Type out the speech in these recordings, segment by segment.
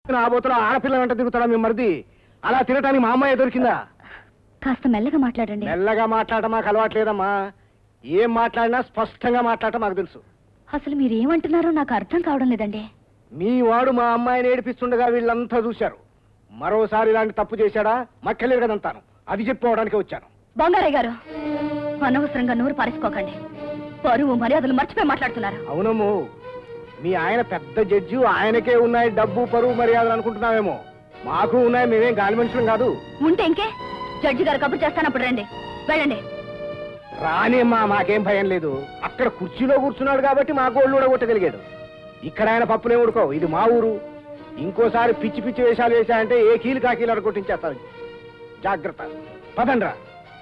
నా బోతలో ఆడపిల్ల వెంట తిరుగుతాడా మీ మరిది అలా తినటానికి మా అమ్మాయి దొరికిందా కాస్త మెల్లగా మాట్లాడండి మెల్లగా మాట్లాడటం మాకు అలవాట్లేదమ్మా ఏం మాట్లాడినా స్పష్టంగా మాట్లాడటం మాకు తెలుసు అసలు మీరు ఏమంటున్నారో నాకు అర్థం కావడం లేదండి మీ వాడు మా అమ్మాయిని ఏడిపిస్తుండగా వీళ్ళంతా చూశారు మరోసారి ఇలాంటి తప్పు చేశాడా మక్కలేదు కదంతాను అది చెప్పుకోవడానికి వచ్చాను బంగారయ్య గారు అనవసరంగా నోరు పారేసుకోకండి పరువు మర్యాదలు మర్చిపోయి మాట్లాడుతున్నారు అవునమ్ము మీ ఆయన పెద్ద జడ్జి ఆయనకే ఉన్నాయి డబ్బు పరువు మర్యాదలు అనుకుంటున్నావేమో మాకు ఉన్నాయి మేమేం గాలి మనుషులం కాదు ఉంటే ఇంకే జడ్జి గారు కబుర్ చేస్తానప్పుడు రండి వెళ్ళండి రానేమ్మా మాకేం భయం లేదు అక్కడ కుర్చీలో కూర్చున్నాడు కాబట్టి మా గోళ్ళు ఊడగొట్టగలిగాడు ఇక్కడ ఆయన పప్పులే ఉడుకోవు ఇది మా ఊరు ఇంకోసారి పిచ్చి పిచ్చి వేషాలు వేశాయంటే ఏ కీలు కాకీలు అడగొట్టించేస్తారు జాగ్రత్త పదండ్రా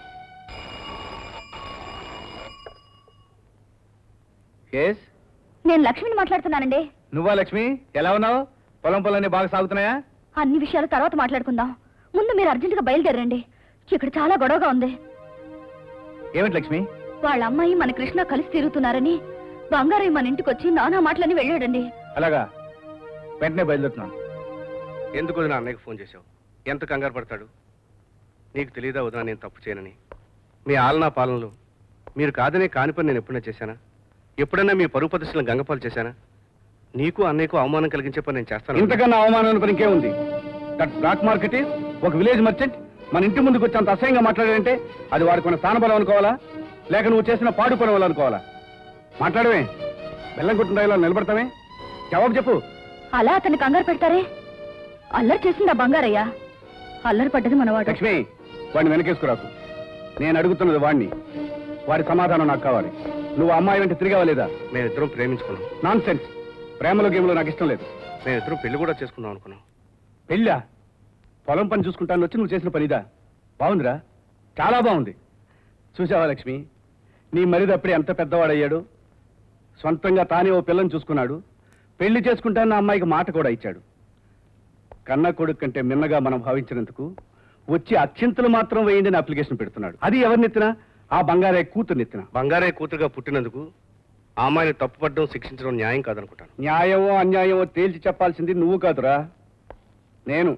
కేస్ నేను లక్ష్మిని మాట్లాడుతున్నానండి నువ్వా లక్ష్మి ఎలా ఉన్నావు పొలం పొలాన్ని బాగా సాగుతున్నాయా అన్ని విషయాలు తర్వాత మాట్లాడుకుందాం ముందు మీరు అర్జెంటుగా బయలుదేరండి ఇక్కడ చాలా గొడవగా ఉంది ఏమిటి లక్ష్మి వాళ్ళ అమ్మాయి మన కృష్ణ కలిసి తిరుగుతున్నారని బంగారయ్య మన ఇంటికి వచ్చి నానా మాటలని వెళ్ళాడండి అలాగా వెంటనే బయలుదేరుతున్నాను ఎందుకు వదినా అన్నయ్యకు ఫోన్ చేశావు ఎంత కంగారు పడతాడు నీకు తెలియదా వదినా నేను తప్పు చేయనని మీ ఆలనా పాలనలో మీరు కాదనే కాని పని నేను ఎప్పుడైనా చేశానా ఎప్పుడైనా మీ పరుగు ప్రదర్శనలు గంగపాలు చేశానా నీకు అన్నయ్యకు అవమానం కలిగించే పని నేను చేస్తాను ఇంతకన్నా అవమానం పని ఇంకే ఉంది దట్ బ్లాక్ మార్కెట్ ఈజ్ ఒక విలేజ్ మర్చెంట్ మన ఇంటి ముందుకు వచ్చి అంత అసహ్యంగా మాట్లాడాడంటే అది వాడికి ఉన్న స్థానబలం అనుకోవాలా లేక నువ్వు చేసిన పాడు పని వల్ల అనుకోవాలా మాట్లాడవే బెల్లం కొట్టిన రైలు నిలబడతామే జవాబు చెప్పు అలా అతన్ని కంగారు పెడతారే అల్లరి చేసిందా బంగారయ్య అల్లరి పడ్డది మనవాడు లక్ష్మి వాడిని వెనకేసుకురాకు నేను అడుగుతున్నది వాడిని వాడి సమాధానం నాకు కావాలి నువ్వు అమ్మాయి వెంట తిరిగావా లేదా మేమిద్దరం ప్రేమించుకున్నాం నాన్ సెన్స్ ప్రేమలో గేమ్లో నాకు ఇష్టం లేదు మేమిద్దరం పెళ్లి కూడా చేసుకుందాం అనుకున్నాం పెళ్ళా పొలం పని చూసుకుంటాను వచ్చి నువ్వు చేసిన పనిదా బాగుందిరా చాలా బాగుంది చూసావా లక్ష్మి నీ మరిది అప్పుడే ఎంత పెద్దవాడయ్యాడు సొంతంగా తానే ఓ పిల్లని చూసుకున్నాడు పెళ్లి చేసుకుంటానన్న అమ్మాయికి మాట కూడా ఇచ్చాడు కన్న కొడుకు కంటే మిన్నగా మనం భావించినందుకు వచ్చి అత్యంతలు మాత్రం వేయండి అప్లికేషన్ పెడుతున్నాడు అది ఎవరినెత్తినా ఆ బంగారే కూతుర్నెత్తిన బంగారే కూతురుగా పుట్టినందుకు ఆ అమ్మాయిని తప్పుపడడం శిక్షించడం న్యాయం కాదనుకుంటాను న్యాయమో అన్యాయమో తేల్చి చెప్పాల్సింది నువ్వు కాదురా నేను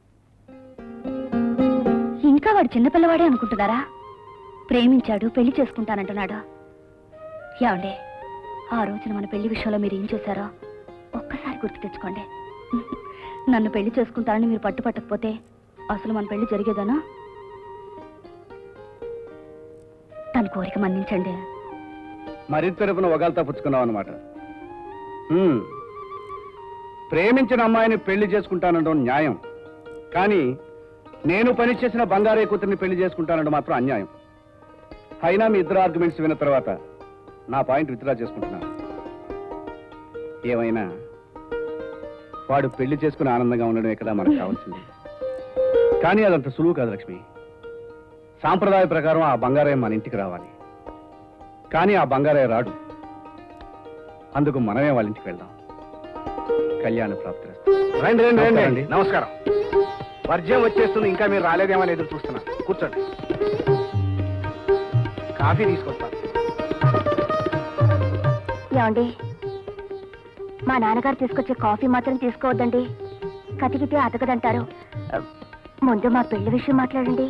ఇంకా వాడు చిన్నపిల్లవాడే అనుకుంటున్నారా ప్రేమించాడు పెళ్లి చేసుకుంటానంటున్నాడు ఏమండి ఆ రోజున మన పెళ్లి విషయంలో మీరు ఏం చేశారో ఒక్కసారి గుర్తు తెచ్చుకోండి నన్ను పెళ్లి చేసుకుంటానని మీరు పట్టుపట్టకపోతే అసలు మన పెళ్లి జరిగేదనా తన కోరిక మన్నించండి మరింత తరపున వగాల్తా పుచ్చుకున్నావు అనమాట ప్రేమించిన అమ్మాయిని పెళ్లి చేసుకుంటానడం న్యాయం కానీ నేను పనిచేసిన బంగారే కూతుర్ని పెళ్లి చేసుకుంటానడం మాత్రం అన్యాయం అయినా మీ ఇద్దరు ఆర్గ్యుమెంట్స్ విన్న తర్వాత నా పాయింట్ విత్డ్రా చేసుకుంటున్నాను ఏమైనా వాడు పెళ్లి చేసుకుని ఆనందంగా ఉండడమే కదా మనకు కావాల్సింది కానీ అదంత సులువు కాదు లక్ష్మి సాంప్రదాయ ప్రకారం ఆ బంగారయ్య మన ఇంటికి రావాలి కానీ ఆ బంగారయ్య రాడు అందుకు మనమే వాళ్ళ ఇంటికి వెళ్దాం కళ్యాణ ప్రాప్తి రండి రండి రండి నమస్కారం అండి. నమస్కారం వర్జ్యం వచ్చేస్తుంది ఇంకా మీరు రాలేదేమని ఎదురు చూస్తున్నా కూర్చోండి కాఫీ తీసుకొస్తాను ఏమండి మా నాన్నగారు తీసుకొచ్చే కాఫీ మాత్రం తీసుకోవద్దండి కతికితే అతకదంటారు ముందు మా పెళ్లి విషయం మాట్లాడండి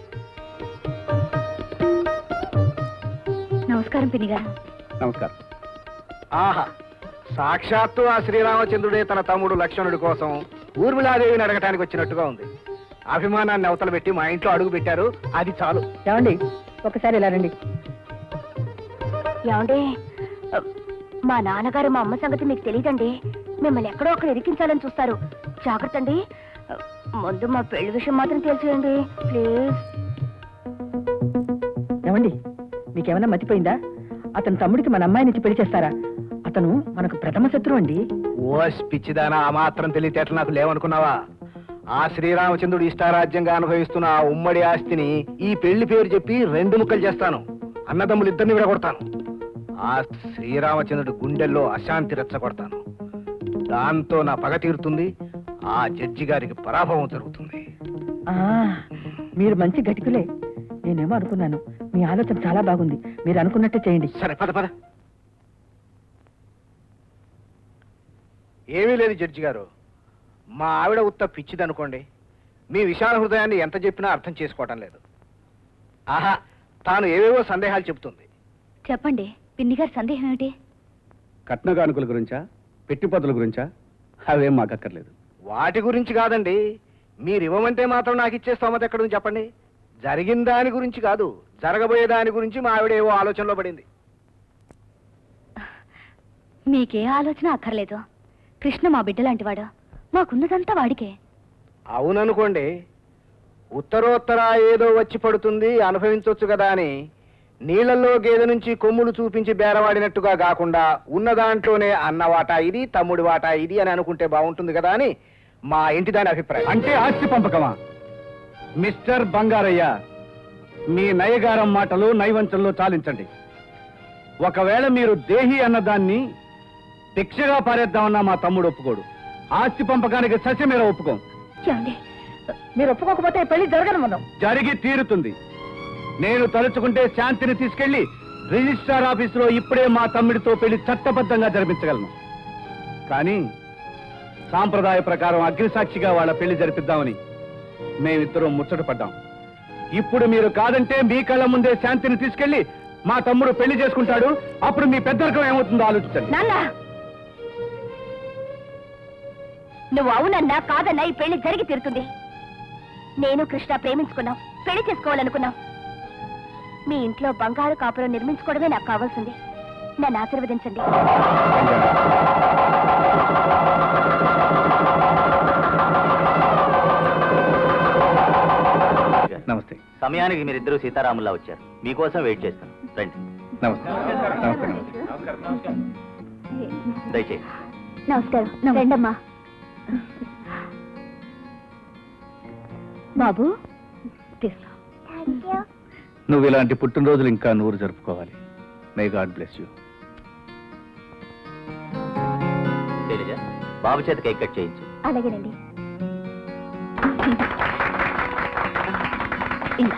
నమస్కారం పిన్ని గారు నమస్కారం ఆహా సాక్షాత్తు ఆ శ్రీరామచంద్రుడే తన తమ్ముడు లక్ష్మణుడి కోసం ఊర్మిళాదేవిని అడగటానికి వచ్చినట్టుగా ఉంది అభిమానాన్ని అవతల పెట్టి మా ఇంట్లో అడుగు పెట్టారు అది చాలు ఏమండి ఒకసారి ఇలా రండి ఏమండి మా నాన్నగారు మా అమ్మ సంగతి మీకు తెలియదండి మిమ్మల్ని ఎక్కడో అక్కడ ఇరికించాలని చూస్తారు జాగ్రత్త అండి ముందు మా పెళ్లి విషయం మాత్రం తెలిసేయండి ప్లీజ్ ఏమండి మీకేమైనా మతిపోయిందా అతని తమ్ముడికి మన అమ్మాయినిచ్చి పెళ్లి చేస్తారా అతను మనకు ప్రథమ శత్రువు అండి ఓస్ పిచ్చిదానా ఆ మాత్రం తెలివితేటలు నాకు లేవనుకున్నావా ఆ శ్రీరామచంద్రుడు ఇష్టారాజ్యంగా అనుభవిస్తున్న ఆ ఉమ్మడి ఆస్తిని ఈ పెళ్లి పేరు చెప్పి రెండు ముక్కలు చేస్తాను అన్నదమ్ములు ఇద్దరిని విడగొడతాను ఆ శ్రీరామచంద్రుడి గుండెల్లో అశాంతి రెచ్చగొడతాను దాంతో నా పగ తీరుతుంది ఆ జడ్జి గారికి పరాభవం జరుగుతుంది ఆ మీరు మంచి గటికులే నేనేమో అనుకున్నాను మీ ఆలోచన చాలా బాగుంది మీరు అనుకున్నట్టే చేయండి సరే పద పద ఏమీ లేదు జడ్జి గారు మా ఆవిడ ఉత్త పిచ్చిదనుకోండి మీ విశాల హృదయాన్ని ఎంత చెప్పినా అర్థం చేసుకోవటం లేదు ఆహా తాను ఏవేవో సందేహాలు చెబుతుంది చెప్పండి పిన్ని గారి సందేహం ఏమిటి కట్న కానుకల గురించా పెట్టుబడుల గురించా అవేం మాకు అక్కర్లేదు వాటి గురించి కాదండి మీరు ఇవ్వమంటే మాత్రం నాకు ఇచ్చే స్తోమత ఎక్కడుంది చెప్పండి జరిగిన దాని గురించి కాదు జరగబోయే దాని గురించి మా ఆవిడ ఏవో ఆలోచనలో పడింది మీకే ఆలోచన అక్కర్లేదు కృష్ణ మా బిడ్డ లాంటివాడు మాకున్నదంతా వాడికే అవుననుకోండి ఉత్తరోత్తర ఏదో వచ్చి పడుతుంది అనుభవించవచ్చు కదా అని నీళ్ళల్లో గేదె నుంచి కొమ్ములు చూపించి బేరవాడినట్టుగా కాకుండా ఉన్న దాంట్లోనే అన్న వాటా ఇది తమ్ముడి వాటా ఇది అని అనుకుంటే బాగుంటుంది కదా అని మా ఇంటి దాని అభిప్రాయం అంటే ఆస్తి పంపకమా మిస్టర్ బంగారయ్య మీ నయగారం మాటలు నైవంచంలో చాలించండి ఒకవేళ మీరు దేహి అన్నదాన్ని భిక్షగా పారేద్దామన్నా మా తమ్ముడు ఒప్పుకోడు ఆస్తి పంపకానికి సస్య మీద ఒప్పుకోం ఏమండి మీరు ఒప్పుకోకపోతే ఈ పెళ్లి జరగను మనం జరిగి తీరుతుంది నేను తలుచుకుంటే శాంతిని తీసుకెళ్లి రిజిస్ట్రార్ ఆఫీసులో ఇప్పుడే మా తమ్ముడితో పెళ్లి చట్టబద్ధంగా జరిపించగలను కానీ సాంప్రదాయ ప్రకారం అగ్నిసాక్షిగా వాళ్ళ పెళ్లి జరిపిద్దామని మేమిద్దరం ముచ్చట పడ్డాం ఇప్పుడు మీరు కాదంటే మీ కళ్ళ ముందే శాంతిని తీసుకెళ్లి మా తమ్ముడు పెళ్లి చేసుకుంటాడు అప్పుడు మీ పెద్దరికం ఏమవుతుందో ఆలోచించండి నాన్న నువ్వు అవునన్నా కాదన్నా ఈ పెళ్లి జరిగి తీరుతుంది నేను కృష్ణ ప్రేమించుకున్నాం పెళ్లి చేసుకోవాలనుకున్నాం మీ ఇంట్లో బంగారు కాపురం నిర్మించుకోవడమే నాకు కావాల్సింది నన్ను ఆశీర్వదించండి నమస్తే సమయానికి మీరిద్దరూ సీతారాముల్లా వచ్చారు మీకోసం వెయిట్ చేస్తాను రండి నమస్తే నమస్తే దయచేసి నమస్కారం రండమ్మా బాబు తీసుకో నువ్వు ఇలాంటి పుట్టినరోజులు ఇంకా నూరు జరుపుకోవాలి may God bless you Shailaja బాబు చేత కేక్ కట్ చేయించు అలాగేనండి ఇందా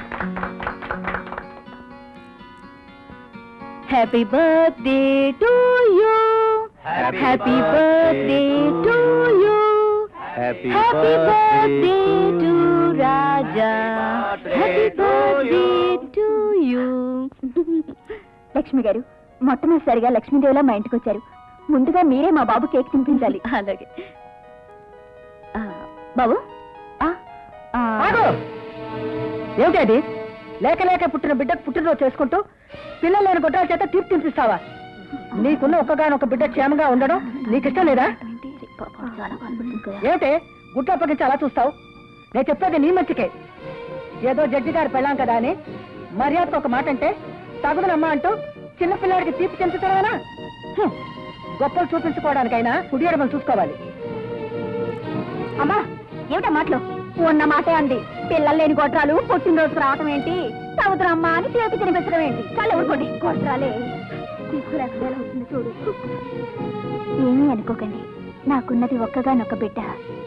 happy birthday to you Happy happy birthday to you happy happy birthday to Raja happy birthday to you Lakshmi garu మొట్టమొదటిసారిగా లక్ష్మీదేవిలా మా ఇంటికి వచ్చారు ముందుగా మీరే మా బాబు కేక్ తినిపించాలి అలాగే ఆ, బాబు ఆ, ఆ, ఆగు! ఏమిటి అది లేక లేక పుట్టిన బిడ్డకు పుట్టినరోజు చేసుకుంటూ పిల్లలు లేని గొడ్రాల చేత తీర్పు తినిపిస్తావా నీకున్న ఒక్కగానొక్క బిడ్డ క్షేమంగా ఉండడం నీకు ఇష్టం లేదా ఏంటి? పాపం చాలా బాధపడుతుంది కదా. ఏమిటి గుడ్లు అప్పగించి అలా చూస్తావు నేను చెప్పేది నీ మంచికే ఏదో జడ్జి గారు పెళ్ళాం కదా అని మర్యాదకు ఒక మాట అంటే తగుదనమ్మా అంటూ చిన్నపిల్లాడికి తీపి చెంచుతావేనా హ్మ్. గొప్పలు చూపించుకోవడానికైనా కుడి ఎడమలు చూసుకోవాలి అమ్మా ఏమిటా మాటలు ఉన్న మాటే అంది పిల్లలు లేని గొడ్రాలు పుట్టినరోజు రావటం ఏంటి సముద్రమ్మ అని చేతి తినిపించడం ఏంటి చాలా ఊరుకోండి గొడ్రాలే తీసుకురాకుండా అవుతుంది చూడు ఏమీ అనుకోకండి నాకున్నది ఒక్కగానొక్క బిడ్డ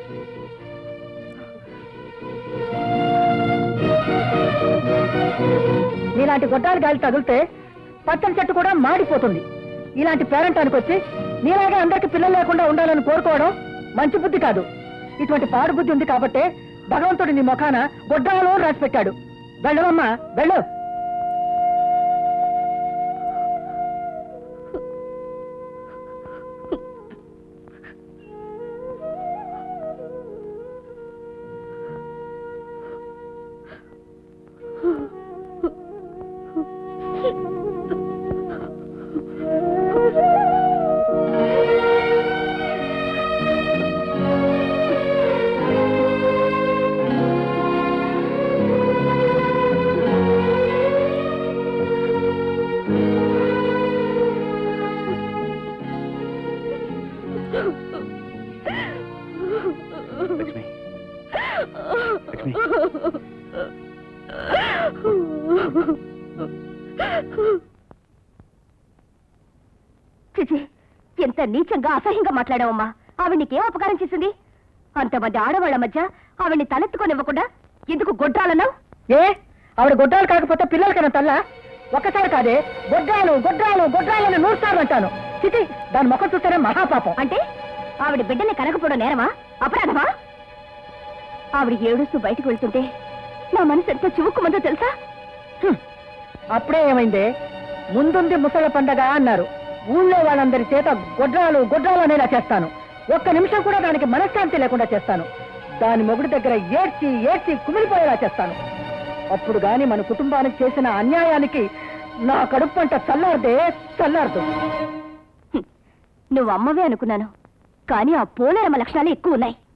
నీలాంటి గొడ్డాలు గాలి తగిలితే పచ్చని చెట్టు కూడా మాడిపోతుంది ఇలాంటి పేరెంటానికి వచ్చి నీలాగే అందరికి పిల్లలు లేకుండా ఉండాలని కోరుకోవడం మంచి బుద్ధి కాదు ఇటువంటి పాడు బుద్ధి ఉంది కాబట్టే భగవంతుడు నీ ముఖాన గొడ్డాలో రాసి పెట్టాడు వెళ్ళవమ్మా వెళ్ళు లక్ష్మి లక్ష్మి చిచి ఎంత నీచంగా అసహ్యంగా మాట్లాడావమ్మా ఆవిడ నీకేం అపకారం చేసింది అంతమంది ఆడవాళ్ల మధ్య ఆవిడ్ని తలెత్తుకోనివ్వకుండా ఎందుకు గొడ్రాలన్నావు ఏ ఆవిడ గొడ్డాలు కాకపోతే పిల్లలకైనా తల్ల ఒక్కసారి కాదే గొడ్రాలు గొడ్రాలు గొడ్రాలని నూరు సార్లు అంటాను చిటి దాని ముఖం చూస్తేనే మహాపాపం అంటే ఆవిడ బిడ్డని కనకపోవడం నేరమా అపరాధమా ఆవిడ ఏడుస్తూ బయటకు వెళ్తుంటే నా మనసు ఎంత చివుక్కుమందో తెలుసా హ్మ్. అప్పుడే ఏమైందే ముందుంది ముసల పండగ అన్నారు ఊళ్ళో వాళ్ళందరి చేత గొడ్రాలు గొడ్రాలు అనేలా చేస్తాను ఒక్క నిమిషం కూడా దానికి మనశ్శాంతి లేకుండా చేస్తాను దాని మొగుడి దగ్గర ఏడ్చి ఏడ్చి కుమిలిపోయేలా చేస్తాను అప్పుడు గాని మన కుటుంబానికి చేసిన అన్యాయానికి నా కడుపు పంట చల్లారదే చల్లారదు హ్మ్. నువ్వు అమ్మవే అనుకున్నాను కానీ ఆ పోలేరమ్మ లక్షణాలు ఎక్కువ ఉన్నాయి